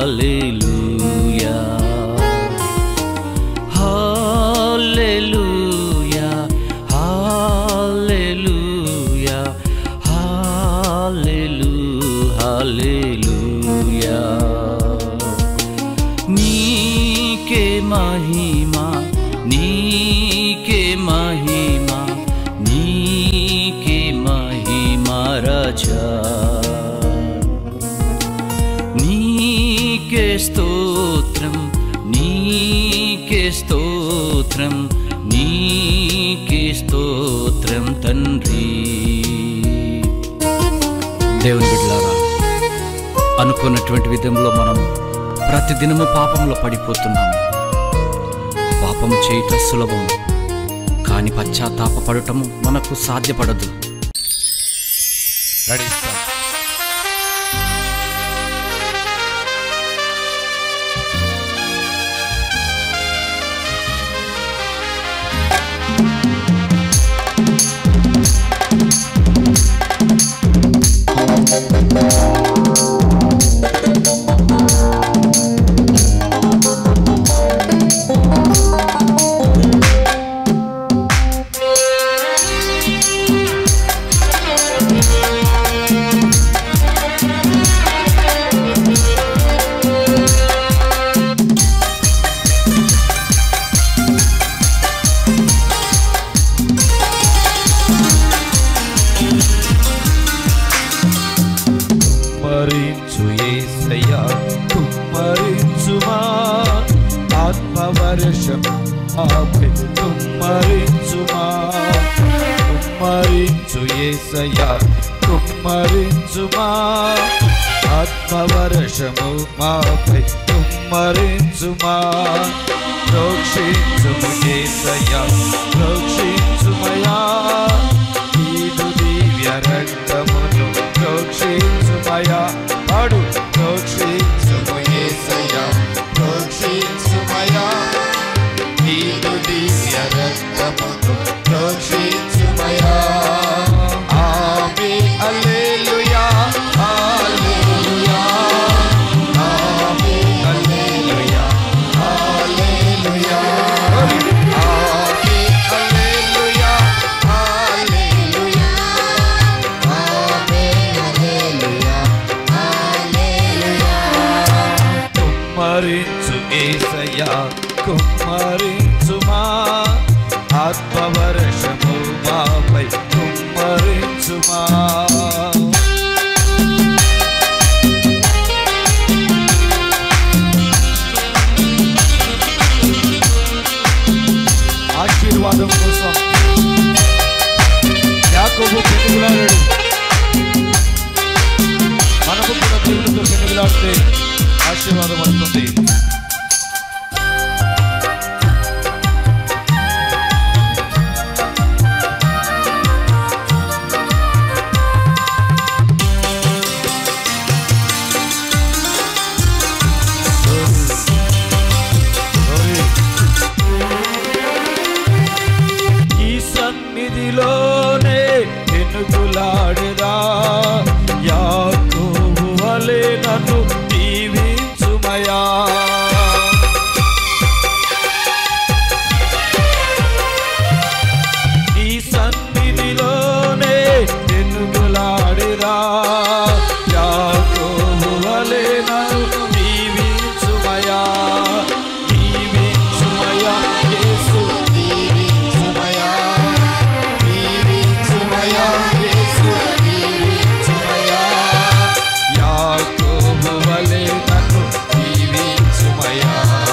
హల్లెలూయా హల్లెలూయా హల్లెలూయా హల్లెలూ హల్లెలూయా నీకే మహిమా నీకే మహిమా నీకే మహిమా రాజా నీకే స్తోత్రం నీకే స్తోత్రం నీకే స్తోత్రం తండ్రి దేవుని బిడ్డలారా అనుకున్నటువంటి విధంలో మనం ప్రతిదినము పాపంలో పడిపోతున్నాము పాపం చేయట సులభం కానీ పశ్చాత్తాపడటము మనకు సాధ్యపడదు రెడీ స్టార్ట్ కుమ్మరించు ఏసయ్యా కుమ్మరించుమా ఆత్మవర్షం ఆపే కుమ్మరించుమా కుమ్మరించు ఏసయ్యా కుమ్మరించుమా ఆత్మవర్షము మాపై కుమ్మరించుమా ప్రోక్షించుము ఏసయ్యా ప్రోక్షించుమయా నీదు దివ్య రక్తమును ప్రోక్షించుమయా పాడు ప్రోక్షించుము యేసయ్యా ప్రోక్షించుమయా నీదు దివ్య రక్తమును ప్రోక్షించుమయా ఆమె హల్లెలూయా హల్లెలూయా ఆమె హల్లెలూయా హల్లెలూయా ఆమె హల్లెలూయా హల్లెలూయా కుమ్మరించు ఏసయ్యా కుమ్మరించుమా ఆత్మవర్షము మాపై కుమ్మరించుమా ఆశీర్వాదం కోసం యాకోబు పెనుగులాడాడు మనకు కూడా దేవునితో పెనుగులాడితే ఆశీర్వాదం వస్తుంది ఈ సన్నిధిలోనే ఎనుగులాడదా యాకోబు వలె నన్ను దీవించుమయా ఈ సన్నిధిలోనే ఎనుగులాడదా యాకోబు వలె నన్ను దీవించుమయా దీవించుమయా యేసు దీవించుమయా దీవించుమయా యేసు దీవించుమయా యాకోబు వలె నన్ను దీవించుమయా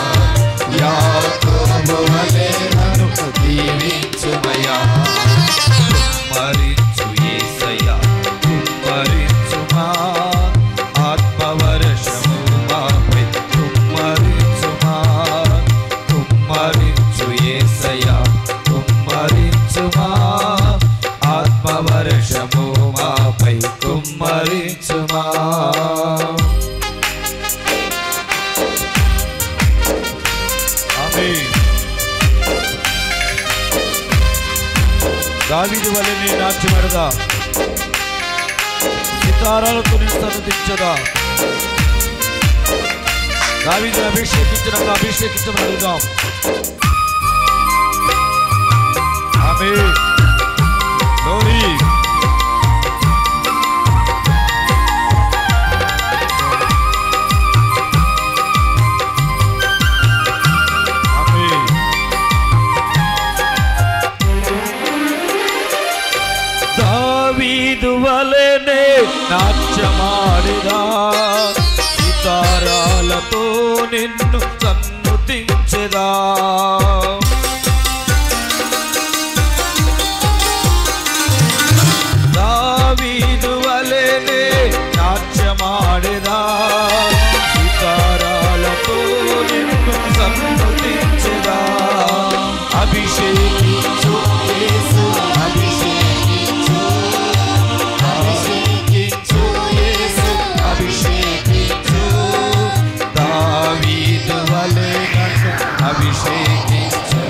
యాకోబు వలె నన్ను దీవించుమయా కుమ్మరించు యేసయ్యా కుమ్మరించుమా ఆత్మవర్షము మాపై కుమ్మరించుమా కుమ్మరించు యేసయ్యా కుమ్మరించుమా ఆత్మవర్షము మాపై కుమ్మరించుమా ఆమేన్ దావీదు వలె నీ నాట్యమడదా సితారాలతో నేను సన్నదించదా దావీదును అభిషేకించిన అభిషేకించమని అడుగుదాం ఆమేన్ గ్లోరీ ఆమేన్ దావీదు వలెనే నాట్యమాడిదా సితారాలతో నిన్ను సన్నుతించెదా దావీదు వలెనే నాట్యమాడిదా సితారాలతో నిన్ను సన్నుతించెదా అభిషేకించు యేసు అభిషేకించు అభిషేకించు యేసు అభిషేకించు దావీదు వలె నన్ను అభిషేకించు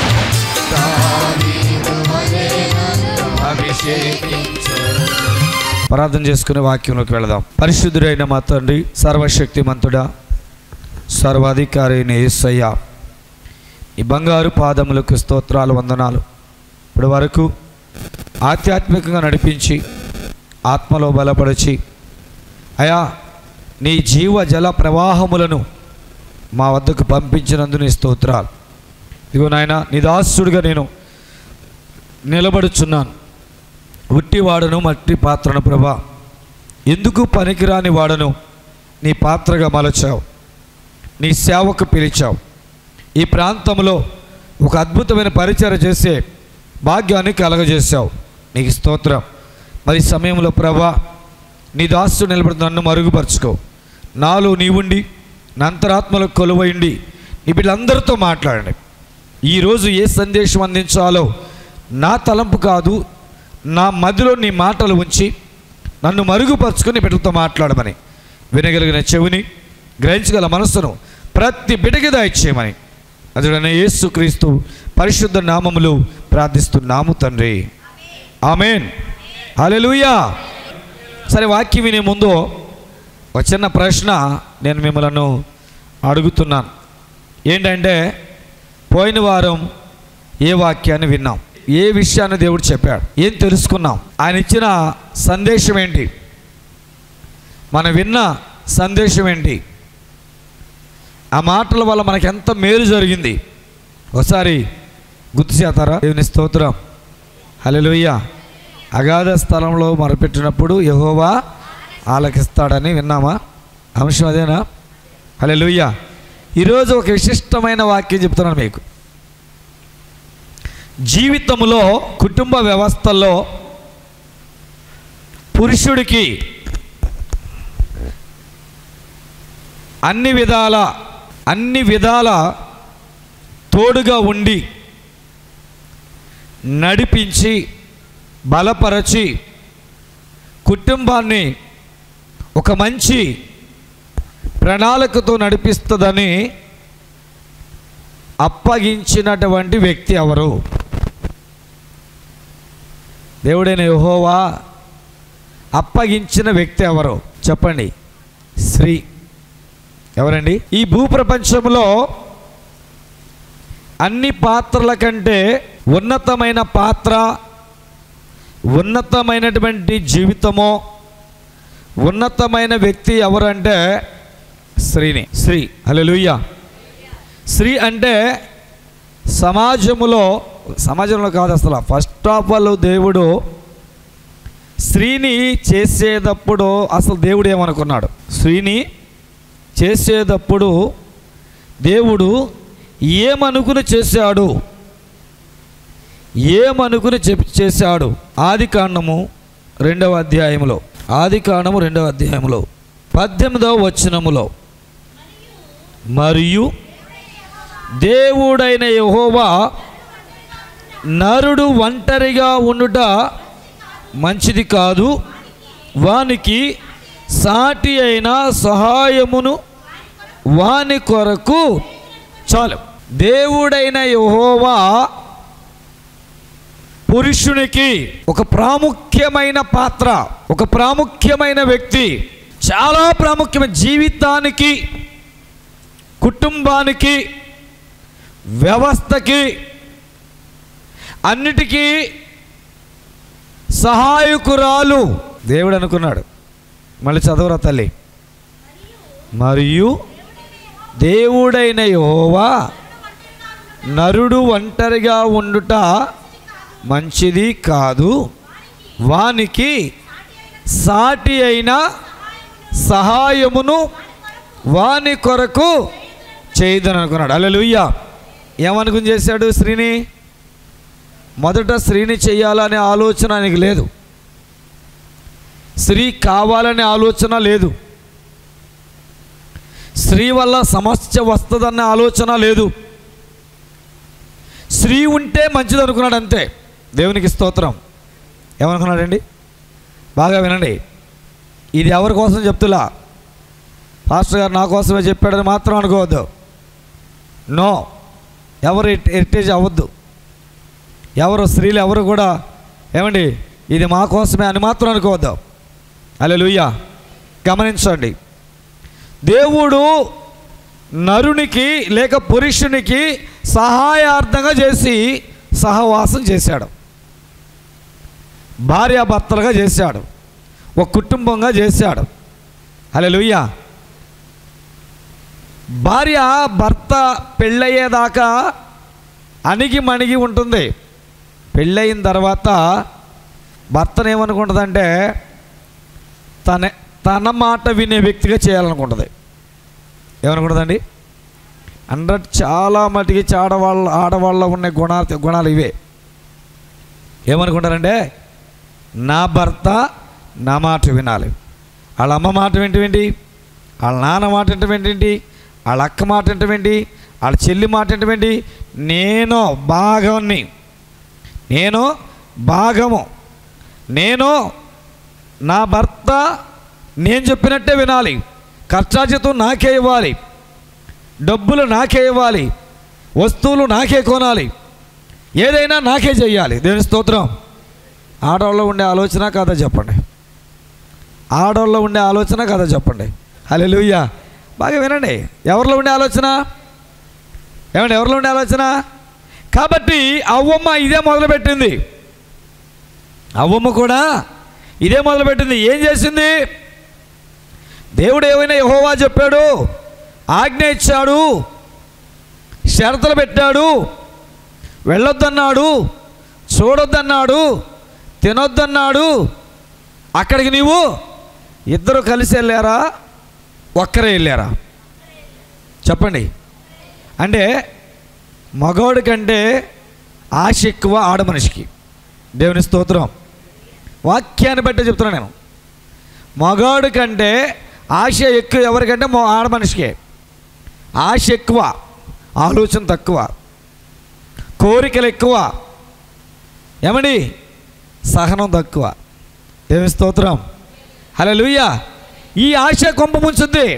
దావీదు వలె నన్ను అభిషేకించు ప్రార్థన చేసుకునే వాక్యంలోకి వెళదాం పరిశుద్ధుడైన మా తండ్రి సర్వశక్తిమంతుడా సర్వాధికారి అయిన యేసయ్య ఈ బంగారు పాదములకు స్తోత్రాలు వందనాలు ఇప్పటి వరకు ఆధ్యాత్మికంగా నడిపించి ఆత్మలో బలపరిచి అయా నీ జీవ జల ప్రవాహములను మా వద్దకు పంపించినందు నీ స్తోత్రాలు ఇదిగో నాయన నిదాసుడిగా నేను నిలబడుచున్నాను ఉట్టివాడను మట్టి పాత్రను ప్రభా ఎందుకు పనికిరాని వాడను నీ పాత్రగా మలచావు నీ సేవకు పిలిచావు ఈ ప్రాంతంలో ఒక అద్భుతమైన పరిచయం చేసే భాగ్యాన్ని కలగజేశావు నీకు స్తోత్రం మరి ఈ సమయంలో ప్రభా నీ దాసు నిలబడి నన్ను మరుగుపరుచుకో నాలో నీవుండి నా అంతరాత్మలో కొలువైండి నీ వీళ్ళందరితో మాట్లాడండి ఈరోజు ఏ సందేశం అందించాలో నా తలంపు కాదు నా మదిలో నీ మాటలు ఉంచి నన్ను మరుగుపరుచుకొని బిడ్డలతో మాట్లాడమని వినగలిగిన చెవిని గ్రహించగల మనస్సును ప్రతి బిడ్డకి దయచేయమని అదుడనే యేసుక్రీస్తు పరిశుద్ధ నామములు ప్రార్థిస్తున్నాము తండ్రి ఆమెన్ హల్లెలూయా సరే వాక్యం వినే ముందు ఒక చిన్న ప్రశ్న నేను మిమ్మల్ని అడుగుతున్నాను ఏంటంటే పోయిన వారం ఏ వాక్యాన్ని విన్నాం ఏ విషయాన్ని దేవుడు చెప్పాడు ఏం తెలుసుకున్నాం ఆయన ఇచ్చిన సందేశం ఏంటి మనం విన్న సందేశం ఏంటి ఆ మాటల వల్ల మనకి ఎంత మేలు జరిగింది ఒకసారి గుర్తు చేస్తారా దేవుని స్తోత్రం హల్లెలూయా అగాధ స్థలంలో మొరపెట్టినప్పుడు యహోవా ఆలకిస్తాడని విన్నామా అంశం అదేనా హల్లెలూయా ఈరోజు ఒక విశిష్టమైన వాక్యం చెప్తున్నాను మీకు జీవితంలో కుటుంబ వ్యవస్థలో పురుషుడికి అన్ని విధాల అన్ని విధాల తోడుగా ఉండి నడిపించి బలపరచి కుటుంబాన్ని ఒక మంచి ప్రణాళికతో నడిపిస్తుందని అప్పగించినటువంటి వ్యక్తి ఎవరు దేవుడైన యెహోవా అప్పగించిన వ్యక్తి ఎవరు చెప్పండి శ్రీ ఎవరండి ఈ భూప్రపంచంలో అన్ని పాత్రల కంటే ఉన్నతమైన పాత్ర ఉన్నతమైనటువంటి జీవితమో ఉన్నతమైన వ్యక్తి ఎవరంటే స్త్రీని స్త్రీ హల్లెలూయా స్త్రీ అంటే సమాజములో సమాజంలో కాదు అసలు ఫస్ట్ ఆఫ్ ఆల్ దేవుడు స్త్రీని చేసేటప్పుడు అసలు దేవుడు ఏమనుకున్నాడు స్త్రీని చేసేటప్పుడు దేవుడు ఏమనుకుని చేశాడు ఏమనుకుని చెప్ చేశాడు ఆది కాండము రెండవ అధ్యాయములో ఆది కాండము రెండవ అధ్యాయములో పద్దెనిమిదవ వచనములో మరియు దేవుడైన యెహోవా నరుడు ఒంటరిగా ఉండుట మంచిది కాదు వానికి సాటి అయిన సహాయమును వాని కొరకు చాలు దేవుడైన యెహోవా పురుషునికి ఒక ప్రాముఖ్యమైన పాత్ర ఒక ప్రాముఖ్యమైన వ్యక్తి చాలా ప్రాముఖ్యమైన జీవితానికి కుటుంబానికి వ్యవస్థకి అన్నిటికీ సహాయకురాలు దేవుడు అనుకున్నాడు మళ్ళీ చదవరా తల్లి మరియు దేవుడైన యెహోవా నరుడు ఒంటరిగా ఉండుట మంచిది కాదు వానికి సాటి అయిన సహాయమును వాని కొరకు చేయదని అనుకున్నాడు అల్లెలుయ్య ఏమనుకుని చేశాడు స్త్రీని మొదట స్త్రీని చేయాలనే ఆలోచన ఆయనకి లేదు స్త్రీ కావాలనే ఆలోచన లేదు స్త్రీ వల్ల సమస్య వస్తుందన్న ఆలోచన లేదు స్త్రీ ఉంటే మంచిది అనుకున్నాడు అంతే దేవునికి స్తోత్రం ఏమనుకున్నాడండి బాగా వినండి ఇది ఎవరి కోసం చెప్తులా పాస్టర్ గారు నా కోసమే చెప్పాడని మాత్రం అనుకోవద్దు నో ఎవరు హెరిటేజ్ అవ్వద్దు ఎవరు స్త్రీలు ఎవరు కూడా ఏమండి ఇది మా కోసమే అని మాత్రం అనుకోవద్దు అలే గమనించండి దేవుడు నరునికి లేక పురుషునికి సహాయార్థంగా చేసి సహవాసం చేశాడు భార్యాభర్తలుగా చేశాడు ఒక కుటుంబంగా చేశాడు అలే భార్య భర్త పెళ్ళయ్యేదాకా అణిగి మణిగి ఉంటుంది పెళ్ళయిన తర్వాత భర్తను ఏమనుకుంటుందంటే తన తన మాట వినే వ్యక్తిగా చేయాలనుకుంటుంది ఏమనుకుంటుందండి హండ్రెడ్ చాలా మటుకి ఆడవాళ్ళ ఆడవాళ్ళ ఉన్న గుణ గుణాలు ఇవే ఏమనుకుంటారంటే నా భర్త నా మాట వినాలి వాళ్ళ అమ్మ మాట వింటేంటి వాళ్ళ నాన్న మాట వింటేంటి వాళ్ళ అక్క మాట వింటేంటి వాళ్ళ చెల్లి మాట వింటేంటి నేను భాగాన్ని నేను భాగము నేను నా భర్త నేను చెప్పినట్టే వినాలి ఖర్చాజితం నాకే ఇవ్వాలి డబ్బులు నాకే ఇవ్వాలి వస్తువులు నాకే కొనాలి ఏదైనా నాకే చెయ్యాలి దేని స్తోత్రం ఆడవాళ్ళలో ఉండే ఆలోచన కథ చెప్పండి ఆడవాళ్ళలో ఉండే ఆలోచన కథ చెప్పండి హలో లూయ్యా బాగా వినండి ఎవరిలో ఉండే ఆలోచన ఏమండి ఎవరిలో ఉండే ఆలోచన కాబట్టి అవ్వమ్మ ఇదే మొదలుపెట్టింది అవ్వమ్మ కూడా ఇదే మొదలుపెట్టింది ఏం చేసింది దేవుడు ఏమైనా యహోవా చెప్పాడు ఆజ్ఞ ఇచ్చాడు షరతులు పెట్టాడు వెళ్ళొద్దన్నాడు చూడొద్దన్నాడు తినొద్దన్నాడు అక్కడికి నీవు ఇద్దరు కలిసి వెళ్ళారా ఒక్కరే వెళ్ళారా చెప్పండి అంటే మగవాడి కంటే ఆశ ఎక్కువ ఆడ మనిషికి దేవుని స్తోత్రం వాక్యాన్ని బట్టి చెప్తున్నా నేను మగాడు కంటే ఆశ ఎక్కువ ఎవరికంటే మొ ఆడ మనిషికే ఆశ ఎక్కువ ఆలోచన తక్కువ కోరికలు ఎక్కువ ఏమండి సహనం తక్కువ దేవుని స్తోత్రం హలో ఈ ఆశ కొంప ముంచుద్ది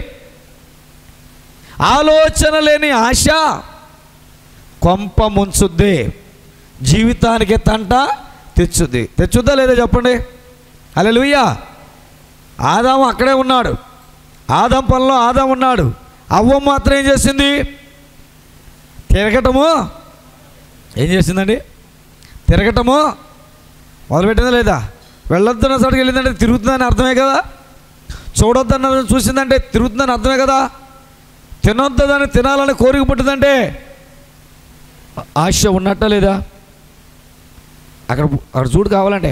ఆలోచన లేని ఆశ కొంప ముంచుద్ది జీవితానికి తంట తెచ్చుద్ది తెచ్చుద్దా లేదా చెప్పండి హలో ఆదాము అక్కడే ఉన్నాడు ఆదాం పనిలో ఆదాం ఉన్నాడు అవ్వ మాత్రం ఏం చేసింది తిరగటము ఏం చేసిందండి తిరగటము మొదలుపెట్టిందా లేదా వెళ్ళొద్దన్న చోటుకి వెళ్ళిందంటే తిరుగుతుందని అర్థమే కదా చూడొద్దన్న చూసిందంటే తిరుగుతుందని అర్థమే కదా తినొద్దని తినాలని కోరిక పుట్టిందంటే ఆశ ఉన్నట్ట లేదా అక్కడ అక్కడ చూడు కావాలంటే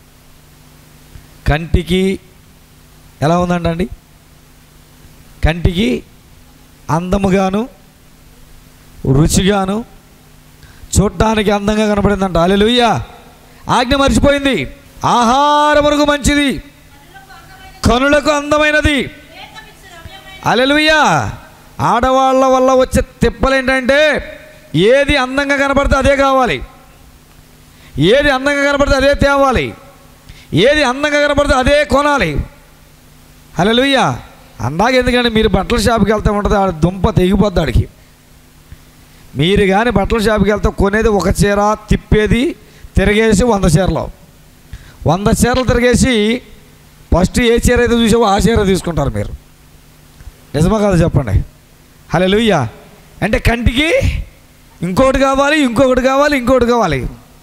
కంటికి ఎలా ఉందంటండి కంటికి అందముగాను రుచిగాను చూడటానికి అందంగా కనపడిందంట అలెలుయ్య ఆజ్ఞ మర్చిపోయింది ఆహారమునకు మంచిది కనులకు అందమైనది అలెలుయ్య ఆడవాళ్ళ వల్ల వచ్చే తిప్పలు ఏంటంటే ఏది అందంగా కనపడితే అదే కావాలి ఏది అందంగా కనపడితే అదే తేవాలి ఏది అందంగా కనపడితే అదే కొనాలి హలోయ్య అందాక ఎందుకంటే మీరు బట్టల షాప్కి వెళ్తే ఉంటుంది ఆడ దుంప తెగిపోద్ది ఆడికి మీరు కానీ బట్టల షాప్కి వెళ్తే కొనేది ఒక చీర తిప్పేది తిరిగేసి వంద చీరలు వంద చీరలు తిరిగేసి ఫస్ట్ ఏ చీర అయితే చూసావో ఆ చీర తీసుకుంటారు మీరు నిజమా కదా చెప్పండి హలో అంటే కంటికి ఇంకోటి కావాలి ఇంకొకటి కావాలి ఇంకోటి కావాలి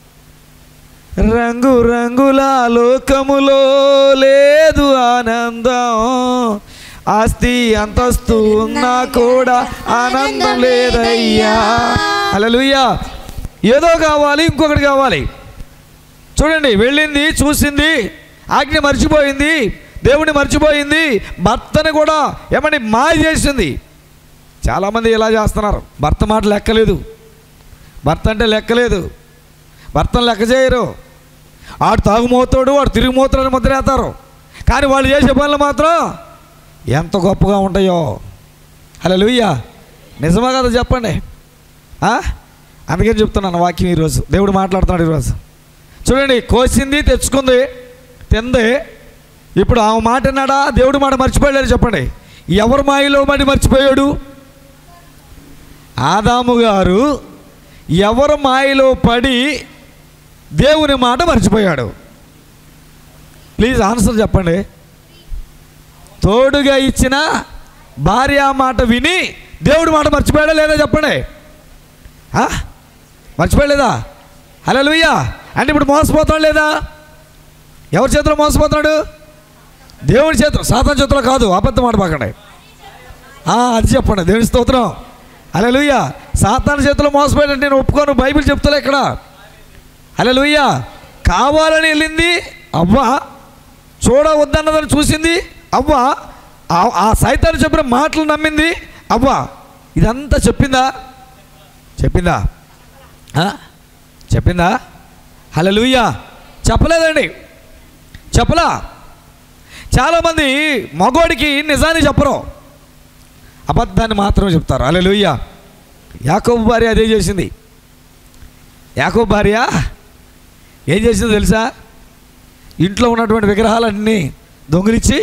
రంగు రంగుల లోకములో లేదు ఆనందం ఆస్తి అంతస్తు ఉన్నా కూడా ఆనందం లేదయ్యా హల్లెలూయా ఏదో కావాలి ఇంకొకటి కావాలి చూడండి వెళ్ళింది చూసింది ఆజ్ఞ మర్చిపోయింది దేవుడిని మర్చిపోయింది భర్తని కూడా ఏమని మాయ చేసింది చాలామంది ఇలా చేస్తున్నారు భర్త మాట లెక్కలేదు భర్త అంటే లెక్కలేదు భర్తను లెక్క చేయరు ఆడు తాగుమోతాడు వాడు తిరుగుమోతాడు ముద్ర వేస్తారు కానీ వాళ్ళు చేసే పనులు మాత్రం ఎంత గొప్పగా ఉంటాయో హలో లూయ్యా నిజమా కదా చెప్పండి ఆ? అందుకని చెప్తున్నాను వాక్యం ఈరోజు దేవుడు మాట్లాడుతున్నాడు ఈరోజు చూడండి కోసింది తెచ్చుకుంది తింది ఇప్పుడు ఆ మాట అన్నాడా దేవుడు మాట మర్చిపోయాడు చెప్పండి ఎవరి మాయలో మరి మర్చిపోయాడు ఆదాము గారు ఎవరి మాయలో పడి దేవుని మాట మర్చిపోయాడు ప్లీజ్ ఆన్సర్ చెప్పండి తోడుగా ఇచ్చిన భార్య మాట విని దేవుడి మాట మర్చిపోయాడా లేదా చెప్పండి ఆ? మర్చిపోయలేదా హలో లూయ్యా అంటే ఇప్పుడు మోసపోతాడు లేదా ఎవరి చేతిలో మోసపోతున్నాడు దేవుడి చేతిలో సాతాన్ చేతిలో కాదు అబద్ధం ఆడబాకండి ఆ, అది చెప్పండి దేవుని స్తోత్రం అలా లూయ్య సాతాన్ చేతిలో మోసపోయాడంటే నేను ఒప్పుకోను బైబిల్ చెప్తలే ఇక్కడ అలా లూయ్య కావాలని వెళ్ళింది అవ్వ చూడ వద్దన్నదని చూసింది అవ్వ ఆ- ఆ సైతాన్ని చెప్పిన మాటలు నమ్మింది అవ్వ ఇదంతా చెప్పిందా చెప్పిందా ఆ? చెప్పిందా హలో లూయ్యా చెప్పలేదండి చెప్పలా చాలామంది మగోడికి నిజాన్ని చెప్పరు అబద్ధాన్ని మాత్రమే చెప్తారు అలా లూయ్య యాకోబు భార్య అదే చేసింది యాకోబు భార్య ఏం చేసిందో తెలుసా ఇంట్లో ఉన్నటువంటి విగ్రహాలన్నీ దొంగిలించి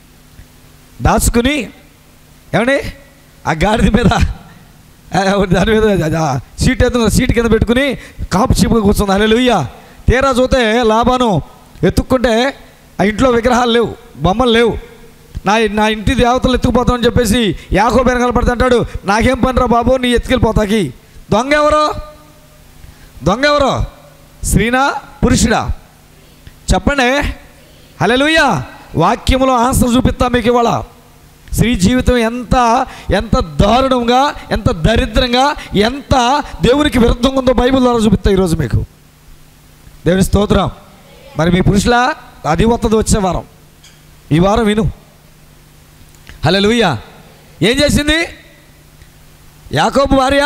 దాచుకుని ఏమండి ఆ గాడిద మీద ఆ, దాని మీద ఆ, సీట్ ఎత్తు సీట్ కింద పెట్టుకుని కాపు చీపుగా కూర్చుంది అలా లూయ్య తీరా చూస్తే లాభాను ఎత్తుక్కుంటే ఆ ఇంట్లో విగ్రహాలు లేవు బొమ్మలు లేవు నా నా ఇంటి దేవతలు ఎత్తుకుపోతామని చెప్పేసి యాకో బెనకాల పడుతుంటాడు నాకేం పనిరా బాబు నీ ఎత్తుకెళ్ళిపోతాకి దొంగ ఎవరో దొంగ ఎవరో స్త్రీనా పురుషుడా చెప్పండి హల్లెలూయా వాక్యములో ఆన్సర్ చూపిస్తా మీకు ఇవాళ స్త్రీ జీవితం ఎంత ఎంత దారుణంగా ఎంత దరిద్రంగా ఎంత దేవునికి విరుద్ధంగా ఉందో బైబిల్ ద్వారా చూపిస్తా ఈరోజు మీకు దేవుని స్తోత్రం మరి మీ పురుషుల అది వస్తుంది వచ్చే వారం ఈ వారం విను హల్లెలూయా ఏం చేసింది యాకోబు భార్య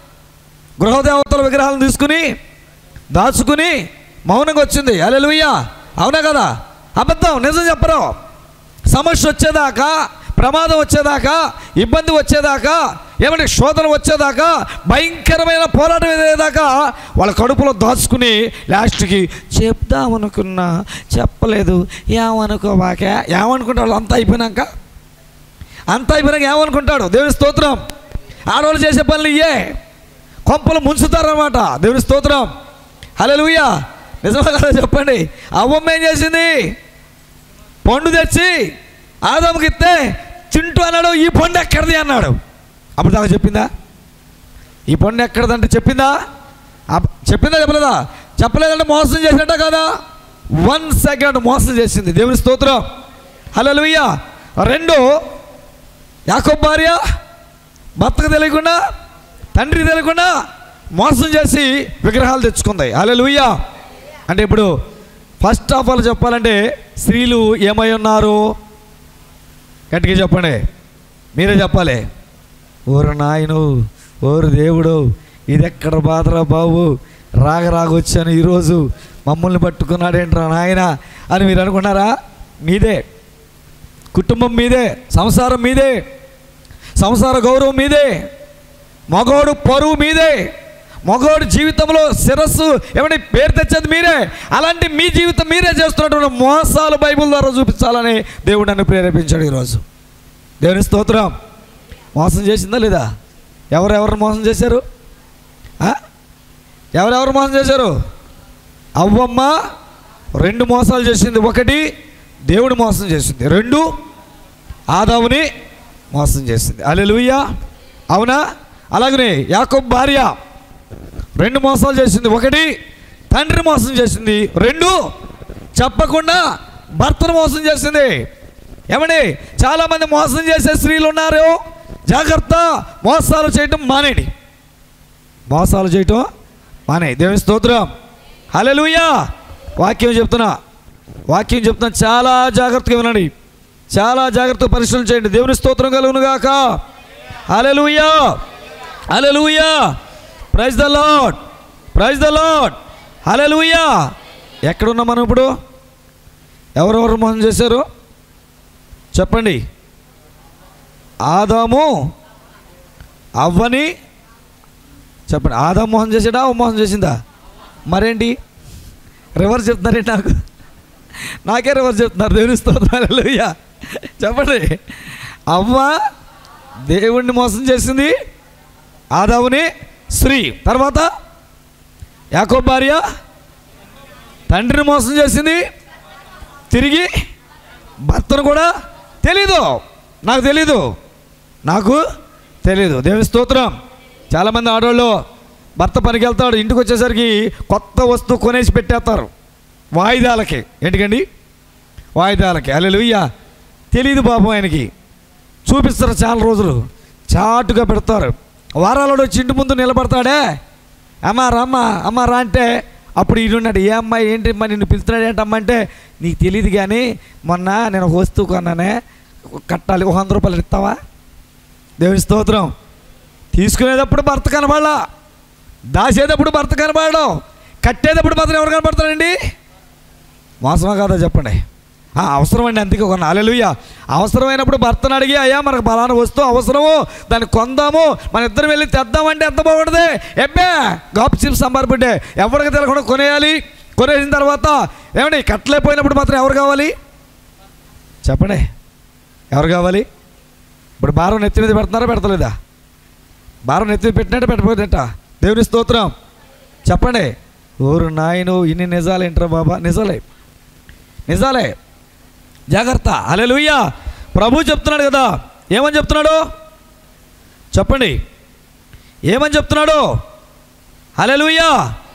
గృహదేవతల విగ్రహాలను తీసుకుని దాచుకుని మౌనంగా వచ్చింది హల్లెలూయా అవునా కదా అబద్ధం నిజం చెప్పరు సమస్య వచ్చేదాకా ప్రమాదం వచ్చేదాకా ఇబ్బంది వచ్చేదాకా ఏమంటే శోధన వచ్చేదాకా భయంకరమైన పోరాటం ఎదేదాకా వాళ్ళ కడుపులో దాచుకుని లాస్ట్కి చెప్దామనుకున్నా చెప్పలేదు ఏమనుకోవాక ఏమనుకుంటారు వాళ్ళు అంతా అయిపోయినాక అంతా అయిపోయినాక ఏమనుకుంటాడు దేవుని స్తోత్రం ఆడవాళ్ళు చేసే పనులు ఇయ్యే కొంపలు ముంచుతారన్నమాట దేవుని స్తోత్రం హల్లెలూయా నిజమే కదా చెప్పండి అవ్వమ్మ ఏం చేసింది పండు తెచ్చి ఆదాముకి ఇస్తే తింటూ అన్నాడు ఈ పండు ఎక్కడిది అన్నాడు అప్పుడు దాకా చెప్పిందా ఈ పండు ఎక్కడదంటే చెప్పిందా అప్- చెప్పిందా చెప్పలేదా చెప్పలేదంటే మోసం చేసినట్ట కదా వన్ సెకండ్ మోసం చేసింది దేవుని స్తోత్రం హల్లెలూయా రెండు యాకోబ్ భార్య భర్తకు తెలియకుండా తండ్రికి తెలియకుండా మోసం చేసి విగ్రహాలు తెచ్చుకుంది హల్లెలూయా అంటే ఇప్పుడు ఫస్ట్ ఆఫ్ ఆల్ చెప్పాలంటే స్త్రీలు ఏమై ఉన్నారు గట్టిగా చెప్పండి మీరే చెప్పాలి ఓరు నాయను ఓరు దేవుడు ఇది ఎక్కడ బాధరా బాబు రాగ రాగొచ్చాను ఈరోజు మమ్మల్ని పట్టుకున్నాడేంట్రా నాయన అని మీరు అనుకున్నారా మీదే కుటుంబం మీదే సంసారం మీదే సంసార గౌరవం మీదే మగోడు పరువు మీదే మగోడు జీవితంలో శిరస్సు ఏమంటే పేరు తెచ్చేది మీరే అలాంటి మీ జీవితం మీరే చేస్తున్నటువంటి మోసాలు బైబిల్ ద్వారా చూపించాలని దేవుడు నన్ను ప్రేరేపించాడు ఈరోజు దేవుని స్తోత్రం మోసం చేసిందా లేదా ఎవరెవరు మోసం చేశారు ఆ? ఎవరెవరు మోసం చేశారు అవ్వమ్మ రెండు మోసాలు చేసింది ఒకటి దేవుడు మోసం చేసింది రెండు ఆదాముని మోసం చేసింది అలెలుయ్యా అవునా అలాగనే యాకోబ్ భార్య రెండు మోసాలు చేసింది ఒకటి తండ్రి మోసం చేసింది రెండు చెప్పకుండా భర్తను మోసం చేసింది ఏమండి చాలామంది మోసం చేసే స్త్రీలు ఉన్నారు జాగ్రత్త మోసాలు చేయటం మానేయండి మోసాలు చేయటం మానే దేవుని స్తోత్రం హల్లెలూయా వాక్యం చెప్తున్నా వాక్యం చెప్తున్నా చాలా జాగ్రత్తగా వినండి చాలా జాగ్రత్తగా పరిశీలన చేయండి దేవుని స్తోత్రం కలుగును గాక hallelujah hallelujah praise the Lord praise the Lord hallelujah ఎక్కడున్నాం మనం ఇప్పుడు ఎవరెవరు మోసం చేశారు చెప్పండి ఆదాము అవ్వని చెప్పండి ఆదాం మోహన్ చేసాడా అవ్వ మోహన్ చేసిందా మరేంటి రివర్స్ చెప్తున్నారేంటి నాకు నాకే రివర్స్ చెప్తున్నారు దేవుని స్తోత్రాలు చెప్పండి అవ్వ దేవుణ్ణి మోసం చేసింది ఆదావుని స్త్రీ తర్వాత యాకో భార్య తండ్రిని మోసం చేసింది తిరిగి భర్తను కూడా తెలీదు నాకు తెలీదు నాకు తెలీదు దేవుని స్తోత్రం చాలామంది ఆడవాళ్ళు భర్త పనికి వెళ్తాడు ఇంటికి వచ్చేసరికి కొత్త వస్తువు కొనేసి పెట్టేస్తారు వాయిదాలకి ఏంటికండి వాయిదాలకి అల్లెలుయ్య తెలియదు పాపం ఆయనకి చూపిస్తారు చాలా రోజులు చాటుగా పెడతారు వారాలు వచ్చి ఇంటి ముందు నిలబడతాడే అమ్మ రమ్మ అమ్మ రా అంటే అప్పుడు ఈడున్నాడు ఏ అమ్మాయి ఏంటి అమ్మా నిన్ను పిలుస్తున్నాడు ఏంటమ్మా అంటే నీకు తెలియదు కానీ మొన్న నేను ఒక వస్తువు కొన్నానే కట్టాలి ఒక వంద రూపాయలు ఇస్తావా దేవుని స్తోత్రం తీసుకునేటప్పుడు భర్త కనబడాల దాచేటప్పుడు భర్త కనబడడం కట్టేటప్పుడు మాత్రం ఎవరు కనబడతారండి మోసమా కాదా చెప్పండి ఆ, అవసరం అండి అందుకే కొన్న అలెలుయ్య అవసరమైనప్పుడు భర్తను అడిగి అయ్యా మనకు బలానా వస్తువు అవసరము దాన్ని కొందాము మన ఇద్దరం వెళ్ళి తెద్దామంటే ఎంత బాగుంటుంది ఎబ్బే గాప్ చిప్స్ సంబారపడ్డే ఎవరికి తెలియకుండా కొనేయాలి కొనేసిన తర్వాత ఏమండి కట్టలేకపోయినప్పుడు మాత్రం ఎవరు కావాలి చెప్పండి ఎవరు కావాలి ఇప్పుడు భారం నెత్తి మీద పెడుతున్నారా పెడతలేదా భారం నెత్తి మీద పెట్టినట్టు పెట్టకపోయిందట దేవుని స్తోత్రం చెప్పండి ఊరు నాయను ఇన్ని నిజాలు ఏంట్రా బాబా నిజాలే నిజాలే జాగ్రత్త అలెలుయ్యా ప్రభు చెప్తున్నాడు కదా ఏమని చెప్తున్నాడు చెప్పండి ఏమని చెప్తున్నాడు అలెలుయ్యా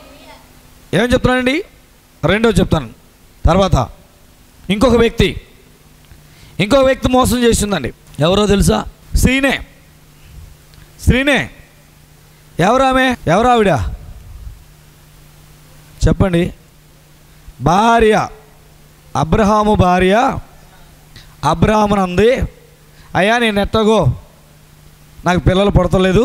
ఏమని చెప్తున్నాడండి రెండో చెప్తాను తర్వాత ఇంకొక వ్యక్తి ఇంకొక వ్యక్తి మోసం చేసిందండి ఎవరో తెలుసా స్త్రీనే స్త్రీనే ఎవరామె ఎవరు ఆవిడ చెప్పండి భార్య అబ్రహాము భార్య అబ్రహామును అంది అయ్యా నేను ఎట్టగో నాకు పిల్లలు పుడతలేదు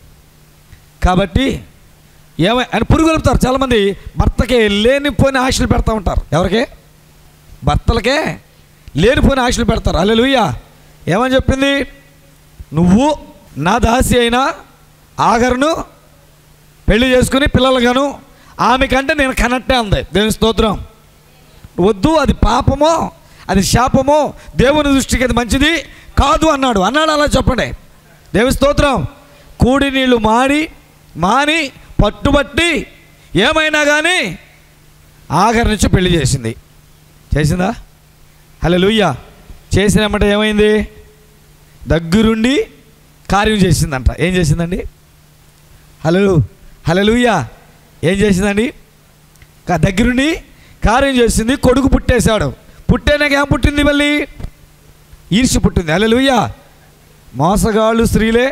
కాబట్టి ఏమై అని పురుగు కలుపుతారు చాలామంది భర్తకి లేనిపోయిన ఆశలు పెడతా ఉంటారు ఎవరికి భర్తలకే లేనిపోయిన ఆశలు పెడతారు అల్లెలుయ్య ఏమని చెప్పింది నువ్వు నా దాసి అయిన ఆగరును పెళ్లి చేసుకుని పిల్లలుగాను ఆమె కంటే నేను కనట్టే ఉంది దేవుని స్తోత్రం వద్దు అది పాపమో అది శాపమో దేవుని దృష్టికి అది మంచిది కాదు అన్నాడు అన్నాడు అలా చెప్పండి దేవుని స్తోత్రం కూడి నీళ్ళు మాడి మాని పట్టుబట్టి ఏమైనా కానీ ఆఖరి నుంచి పెళ్లి చేసింది చేసిందా హలో లూయ్య చేసినామంటే ఏమైంది దగ్గరుండి కార్యం చేసిందంట ఏం చేసిందండి హలో హలో లూయ్య ఏం చేసిందండి కా- దగ్గరుండి కార్యం చేసింది కొడుకు పుట్టేశాడు పుట్టేనాక ఏం పుట్టింది మళ్ళీ ఈర్ష్య పుట్టింది హలో లూయ్య మోసగాళ్ళు స్త్రీలే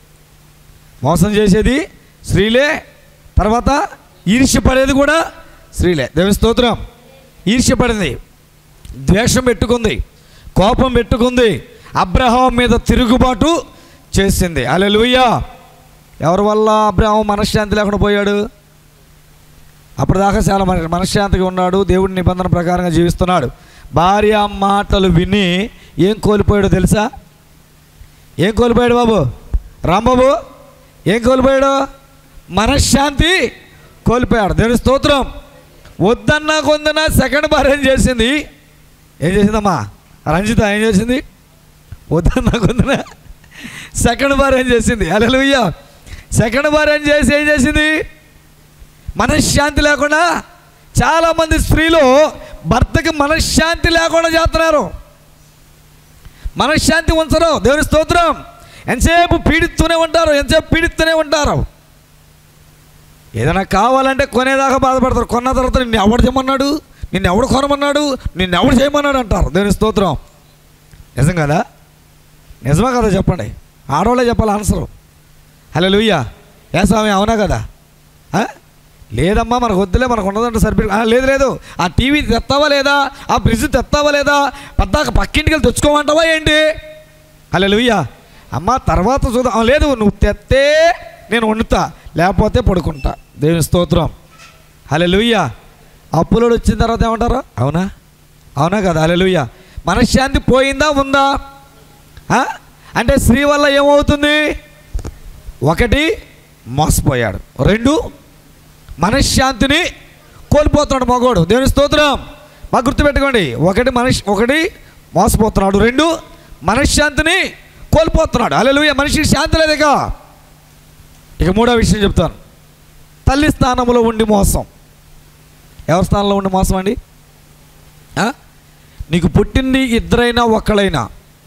మోసం చేసేది స్త్రీలే తర్వాత ఈర్ష్య పడేది కూడా స్త్రీలే దేవి స్తోత్రం ఈర్ష్య పడింది ద్వేషం పెట్టుకుంది కోపం పెట్టుకుంది అబ్రహాం మీద తిరుగుబాటు చేసింది అలెలుయ్యా ఎవరి వల్ల అబ్రహాం మనశ్శాంతి లేకుండా పోయాడు అప్పటిదాకా చాలా మన మనశ్శాంతిగా ఉన్నాడు దేవుడి నిబంధన ప్రకారంగా జీవిస్తున్నాడు భార్య మాటలు విని ఏం కోల్పోయాడో తెలుసా ఏం కోల్పోయాడు బాబు రాంబాబు ఏం కోల్పోయాడు మనశ్శాంతి కోల్పోయాడు దేవుని స్తోత్రం వద్దన్నా కొందన్నా సెకండ్ భార్య ఏం చేసింది ఏం చేసిందమ్మా రంజిత ఏం చేసింది వద్దన్నా కొందన సెకండ్ భార్య ఏం చేసింది అలలుయ్య సెకండ్ భార్య ఏం చేసి ఏం చేసింది మనశ్శాంతి లేకుండా చాలామంది స్త్రీలు భర్తకి మనశ్శాంతి లేకుండా చేస్తున్నారు మనశ్శాంతి ఉంచరు దేవుని స్తోత్రం ఎంతసేపు పీడిస్తూనే ఉంటారు ఎంతసేపు పీడిస్తూనే ఉంటారు ఏదైనా కావాలంటే కొనేదాకా బాధపడతారు కొన్న తర్వాత నిన్ను ఎవడు చేయమన్నాడు నిన్ను ఎవడు కొనమన్నాడు నిన్ను ఎవడు చేయమన్నాడు అంటారు దేవుని స్తోత్రం నిజం కదా నిజమా కదా చెప్పండి ఆడవాళ్ళే చెప్పాలి ఆన్సరు హలో లూయ్యా ఏ స్వామి అవునా కదా ఆ? లేదమ్మా మనకు వద్దులే మనకు ఉన్నదంటే సరిపోయి ఆ, లేదు లేదు ఆ టీవీ తెస్తావా లేదా ఆ ఫ్రిడ్జ్ తెస్తావా లేదా పద్దాక పక్కింటికి వెళ్ళి తెచ్చుకోమంటావా ఏంటి హలో లూయ్యా అమ్మ తర్వాత చూద్దాం ఆ, లేదు నువ్వు తెస్తే నేను వండుతా లేకపోతే పడుకుంటా దేవుని స్తోత్రం హలో లూయ్యా అప్పులోడు వచ్చిన తర్వాత ఏమంటారు అవునా అవునా కదా హలో లూయ్యా మనశ్శాంతి పోయిందా ఉందా ఆ? అంటే స్త్రీ వల్ల ఏమవుతుంది ఒకటి మోసపోయాడు రెండు మనశ్శాంతిని కోల్పోతున్నాడు మగోడు దేవుని స్తోత్రం మాకు గుర్తుపెట్టుకోండి ఒకటి మనష్ ఒకటి మోసపోతున్నాడు రెండు మనశ్శాంతిని కోల్పోతున్నాడు అలెలుయ మనిషికి శాంతి లేదు ఇక ఇక మూడో విషయం చెప్తాను తల్లి స్థానంలో ఉండి మోసం ఎవరి స్థానంలో ఉండి మోసం అండి ఆ? నీకు పుట్టింది ఇద్దరైనా ఒక్కళ్ళైనా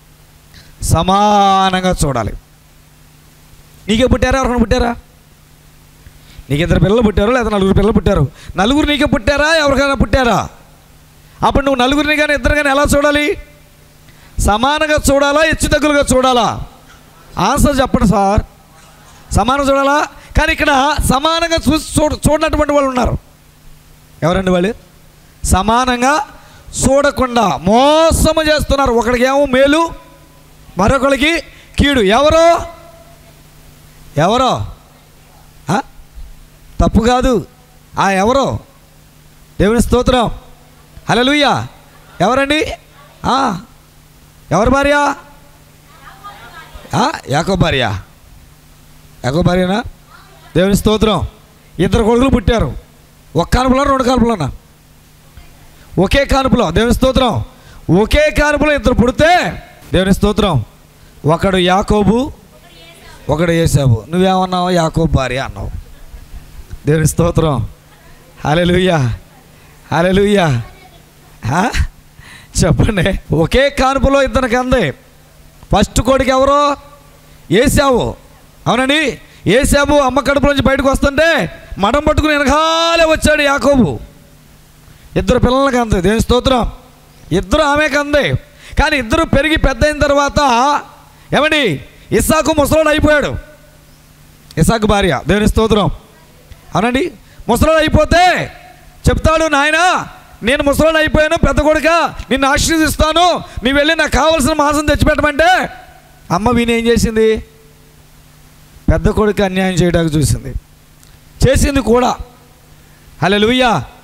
సమానంగా చూడాలి నీకే పుట్టారా ఎవరైనా పుట్టారా నీకు ఇద్దరు పిల్లలు పుట్టారు లేదా నలుగురు పిల్లలు పుట్టారు నలుగురు నీకే పుట్టారా ఎవరికైనా పుట్టారా అప్పుడు నువ్వు నలుగురిని కానీ ఇద్దరు కానీ ఎలా చూడాలి సమానంగా చూడాలా హెచ్చు తగ్గులుగా చూడాలా ఆన్సర్ చెప్పండి సార్ సమానం చూడాలా కానీ ఇక్కడ సమానంగా చూసి చూడ చూడనటువంటి వాళ్ళు ఉన్నారు ఎవరండి వాళ్ళు సమానంగా చూడకుండా మోసము చేస్తున్నారు ఒకడికి ఏమో మేలు మరొకరికి కీడు ఎవరో ఎవరో ఆ? తప్పు కాదు ఆ ఎవరో దేవుని స్తోత్రం హల్లెలూయా ఎవరండి ఆ, ఎవరి భార్య ఆ, యాకో భార్య యాకో భార్యనా దేవుని స్తోత్రం ఇద్దరు కొడుకులు పుట్టారు ఒక కానుపులో రెండు కానుపులోనా ఒకే కానుపులో దేవుని స్తోత్రం ఒకే కానుపులో ఇద్దరు పుడితే దేవుని స్తోత్రం ఒకడు యాకోబు ఒకడు ఏసావు నువ్వేమన్నావు యాకోబు భార్య అన్నావు దేవుని స్తోత్రం హల్లెలూయా హల్లెలూయా ఆ? చెప్పండి ఒకే కానుపులో ఇద్దరికి అంది ఫస్ట్ కొడుకు ఎవరో ఏసావు అవునండి ఏసావు అమ్మ కడుపులోంచి బయటకు వస్తుంటే మడం పట్టుకుని వెనకాలే వచ్చాడు యాకోబు ఇద్దరు పిల్లలకి అంది దేని స్తోత్రం ఇద్దరు ఆమెకు అంది కానీ ఇద్దరు పెరిగి పెద్ద అయిన తర్వాత ఏమండి ఇస్సాకు ముసలోడు అయిపోయాడు ఇస్సాకు భార్య దేవుని స్తోత్రం అవునండి ముసలోడు అయిపోతే చెప్తాడు నాయన నేను ముసలోడు అయిపోయాను పెద్ద కొడుక నిన్ను ఆశీర్వదిస్తాను నీ వెళ్ళి నాకు కావలసిన మాంసం తెచ్చిపెట్టమంటే అమ్మ విని ఏం చేసింది పెద్ద కొడుకు అన్యాయం చేయడానికి చూసింది చేసింది కూడా హలో